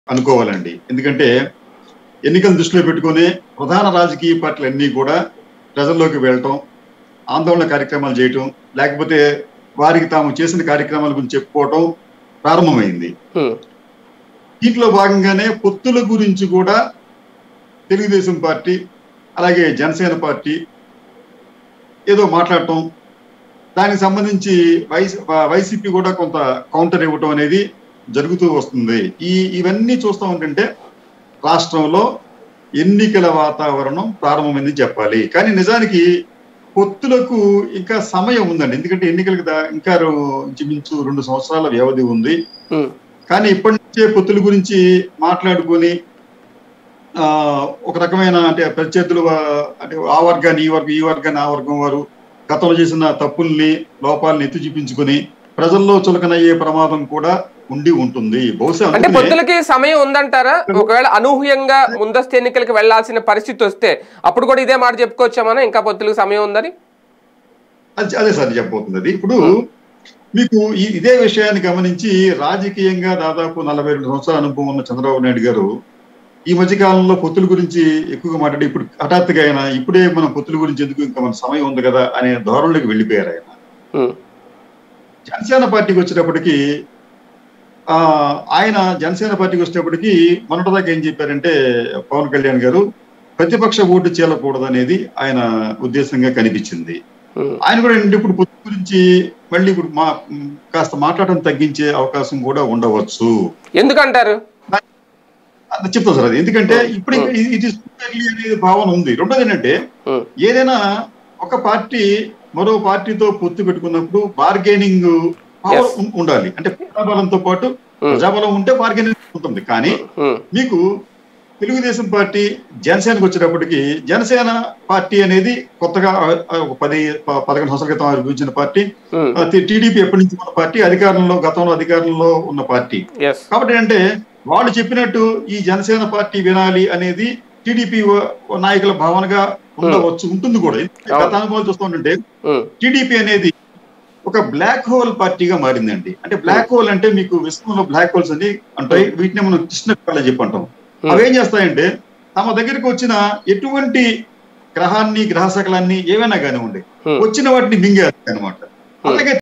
అనుకోవాలండి ఎందుకంటే ఎన్నికలు దృష్టిలో పెట్టుకుని ప్రధాన రాజకీయ పార్టీలు అన్నీ కూడా ప్రజల్లోకి వెళ్ళటం ఆందోళన కార్యక్రమాలు చేయటం లేకపోతే వారికి తాము చేసిన కార్యక్రమాల గురించి చెప్పుకోవటం ప్రారంభమైంది హ్మ్. దీంట్లో భాగంగానే పొత్తుల గురించి కూడా తెలుగుదేశం పార్టీ అలాగే జనసేన పార్టీ ఏదో మాట్లాడటం దానికి సంబంధించి వైస్ వైసీపీ కూడా కొంత కౌంటర్ ఇవ్వటం అనేది జరుగుతూ వస్తుంది ఈ ఇవన్నీ చూస్తూ ఉంటుంటే రాష్ట్రంలో ఎన్నికల వాతావరణం ప్రారంభమైంది చెప్పాలి కానీ నిజానికి పొత్తులకు ఇంకా సమయం ఉందండి ఎందుకంటే ఎన్నికలకు దా- ఇంకా రో- ఇంచుమించు రెండు సంవత్సరాల వ్యవధి ఉంది హ్మ్. కానీ ఇప్పటి నుంచే పొత్తుల గురించి మాట్లాడుకొని ఆ, ఒక రకమైన అంటే ప్రత్యర్థులు ఆ, అంటే ఆ వర్గాన్ని ఈ వర్గం ఈ వర్గాన్ని ఆ వర్గం వారు గతంలో చేసిన తప్పుల్ని లోపాలని ఎత్తి చూపించుకొని ప్రజల్లో చులకనయ్యే ప్రమాదం కూడా ఉండి ఉంటుంది బహుశా అంటే అందుకనే- పొత్తులకి సమయం ఉందంటారా ఒకవేళ అనూహ్యంగా ముందస్తు ఎన్నికలకు వెళ్లాల్సిన పరిస్థితి వస్తే అప్పుడు కూడా ఇదే మాట చెప్పుకోవచ్చా మనం ఇంకా పొత్తులకు సమయం ఉందని అది- అదే సార్ చెప్పబోతుంది అది ఇప్పుడు మీకు ఈ ఇదే విషయాన్ని గమనించి రాజకీయంగా దాదాపు నలభై రెండు సంవత్సరాల అనుభవం ఉన్న చంద్రబాబు నాయుడు గారు ఈ మధ్య కాలంలో పొత్తుల గురించి ఎక్కువగా మాట్లాడి ఇప్పుడు హఠాత్తుగా ఆయన ఇప్పుడే మన పొత్తుల గురించి ఎందుకు ఇంకా మన సమయం ఉంది కదా అనే ధోరణిలోకి వెళ్ళిపోయారు ఆయన హ్మ్. జనసేన పార్టీకి వచ్చేటప్పటికి ఆ ఆయన జనసేన పార్టీకి వచ్చేటప్పటికి మొన్నటిదాకా ఏం చెప్పారంటే పవన్ కళ్యాణ్ గారు ప్రతిపక్ష ఓటు చేయకూడదు అనేది ఆయన ఉద్దేశంగా కనిపించింది హ్మ్. ఆయన కూడా ఏంటంటే ఇప్పుడు పొత్తు గురించి మళ్ళీ ఇప్పుడు మా మ్, కాస్త మాట్లాడడం తగ్గించే అవకాశం కూడా ఉండవచ్చు ఎందుకంటారు అది చెప్తాను సార్ అది ఎందుకంటే ఇప్పుడు ఇది అనేది భావన ఉంది రెండోది ఏంటంటే హ్మ్. ఏదైనా ఒక పార్టీ మరో పార్టీతో పొత్తు పెట్టుకున్నప్పుడు బార్గెనింగ్ పవర్ Yes. ఉండాలి అంటే ప్రజాబలంతో పాటు Hmm. ప్రజాబలం ఉంటే బార్గెనింగ్ ఉంటుంది కానీ హ్మ్. మీకు తెలుగుదేశం పార్టీ జనసేనకు వచ్చేటప్పటికి జనసేన పార్టీ అనేది కొత్తగా ఆ, ఆ, ఒక పది ప- పదకొండు సంవత్సరాల క్రితం ఆవిర్భవించిన పార్టీ హ్మ్. టీడీపీ ఎప్పటి నుంచి ఉన్న పార్టీ అధికారంలో గతంలో అధికారంలో ఉన్న పార్టి ఎస్ కాబట్టి అంటే వాళ్ళు చెప్పినట్టు ఈ జనసేన పార్టీ వినాలి అనేది టీడీపీ నాయకుల భావనగా ఉండవచ్చు ఉంటుంది కూడా ఎందుకంటే గత అనుభవాలు చూస్తుంటే హ్మ్. టీడీపీ అనేది ఒక బ్లాక్ హోల్ పార్టీగా మారిందండి అంటే బ్లాక్ హోల్ అంటే మీకు విశ్వంలో బ్లాక్ హోల్స్ అని ఉంటాయి వీటిని మనం కృష్ణ కళ చెప్పి అంటాం Hmm. అవి ఏం చేస్తాయంటే తమ దగ్గరికి వచ్చిన ఎటువంటి గ్రహాన్ని గ్రహ శకలాన్ని ఏవైనా కానివ్వండి Hmm. వచ్చిన వాటిని మింగేస్తాయి అనమాట అలాగే